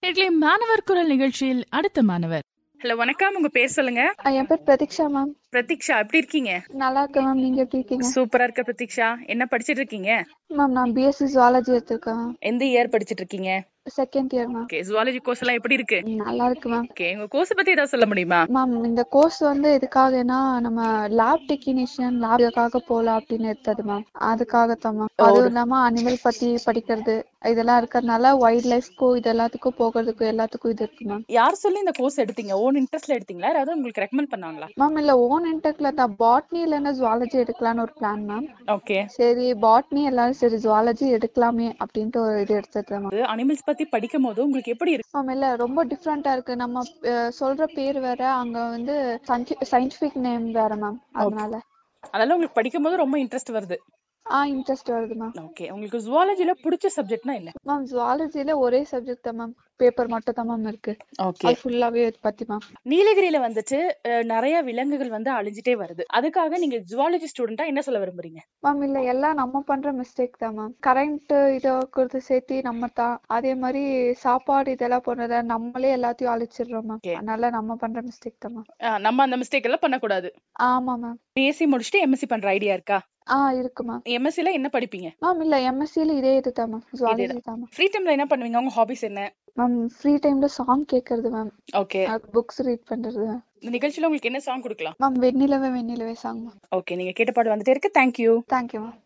இட்லி மாணவர் குரல் நிகழ்ச்சியில் அடுத்த மாணவர் ஹலோ வணக்கம் உங்க பேர் சொல்லுங்க ஆ, என் பேர் பிரதீக்ஷா மேம் பிரதீக்ஷா எப்படி இருக்கீங்க நல்லா இருக்கேன் மேம் நீங்க எப்படி இருக்கீங்க சூப்பரா இருக்க பிரதீக்ஷா என்ன படிச்சிட்டு இருக்கீங்க மேம் நான் பிஎஸ்சி ஜுவாலஜி எடுத்திருக்கேன் மேம் எந்த இயர் படிச்சிட்டு இருக்கீங்க second year ma'am okay zoology course எல்லாம் எப்படி இருக்கு நல்லா இருக்கு மேம் ஓகே உங்க கோர்ஸ் பத்தி ஏதாவது சொல்ல முடியுமா மேம் இந்த கோர்ஸ் வந்து எதுக்காகனா நம்ம லேப் டெக்னீஷியன் லேபுக்காக போகலாம் அப்படின்னு எடுத்தது மேம் அதுக்காகத்தான் மேம் அதுவும் இல்லாம அனிமல் பத்தி படிக்கிறது இதெல்லாம் இருக்கிறதுனால வைல்ட் லைஃப்க்கும் இது எல்லாத்துக்கும் போகிறதுக்கும் எல்லாத்துக்கும் இது இருக்கு மேம் யார் சொல்லி இந்த கோர்ஸ் எடுத்தீங்க ஓன் இன்ட்ரெஸ்ட்ல எடுத்தீங்களா யாராவது உங்களுக்கு ரெக்கமெண்ட் பண்ணாங்களா மேம் இல்ல ஓன் இன்டெக்ல தான் பாட்னி இல்லைன்னா ஜுவாலஜி எடுக்கலாம்னு ஒரு பிளான் மேம் ஓகே சரி பாட்னி எல்லாரும் சரி ஜுவாலஜி எடுக்கலாமே அப்படின்ட்டு ஒரு இது எடுத்தது மேம் அனிமல்ஸ் பத்தி படிக்கும் போது உங்களுக்கு எப்படி இருக்கு மேம் இல்ல ரொம்ப டிஃப்ரெண்டா இருக்கு நம்ம அஹ், சொல்ற பேர் வேற அங்க வந்து சயின்டிபிக் நேம் வேற மேம் அதனால அதனால உங்களுக்கு படிக்கும் போது ரொம்ப இன்ட்ரெஸ்ட் வருது ஆ இன்ட்ரெஸ்ட் வருது மேம் ஓகே உங்களுக்கு ஜுவாலஜில பிடிச்ச சப்ஜெக்ட்னா என்ன மேம் ஜுவாலஜில ஒரே சப்ஜெக்ட் தான் மேம் பேப்பர் மட்டும் தான் மேம் இருக்கு ஓகே அது ஃபுல்லாவே இது பத்தி மேம் நீலகிரியில வந்துட்டு அஹ், நிறைய விலங்குகள் வந்து அழிஞ்சிட்டே வருது அதுக்காக நீங்க ஜுவாலஜி ஸ்டூடெண்டா என்ன சொல்ல விரும்புறீங்க மேம் இல்ல எல்லாம் நம்ம பண்ற மிஸ்டேக் தான் மேம் கரண்ட் இதை கொடுத்து சேர்த்து நம்ம தான் அதே மாதிரி சாப்பாடு இதெல்லாம் பண்றத நம்மளே எல்லாத்தையும் அழிச்சிடுறோம் மேம் Okay. அதனால நம்ம பண்ற மிஸ்டேக் தான் மேம் அஹ், நம்ம அந்த மிஸ்டேக் எல்லாம் பண்ணக்கூடாது ஆமா மேம் பிஎஸ்சி முடிச்சுட்டு எம்எஸ்சி பண்ற ஐடியா இருக்கா ஆ இருக்கு மேம் எம்எஸ்சில என்ன படிப்பீங்க மேம் இல்ல எம்எஸ்சில இதே இது தான் மேம் ஜுவாலஜி தான் மேம் ஃப்ரீ டைம்ல என்ன பண்ணுவீங்க உங்க ஹாபிஸ் என்ன மேம் ஃப்ரீ டைம்ல சாங் கேட்கறது மேம் ஓகே புக்ஸ் ரீட் பண்றது இந்த நிகழ்ச்சியில உங்களுக்கு என்ன சாங் கொடுக்கலாம் ma'am Vennilave Vennilave song ma'am okay நீங்க கேட்ட பாடு வந்துட்டே இருக்கு தேங்க்யூ தேங்க்யூ மேம்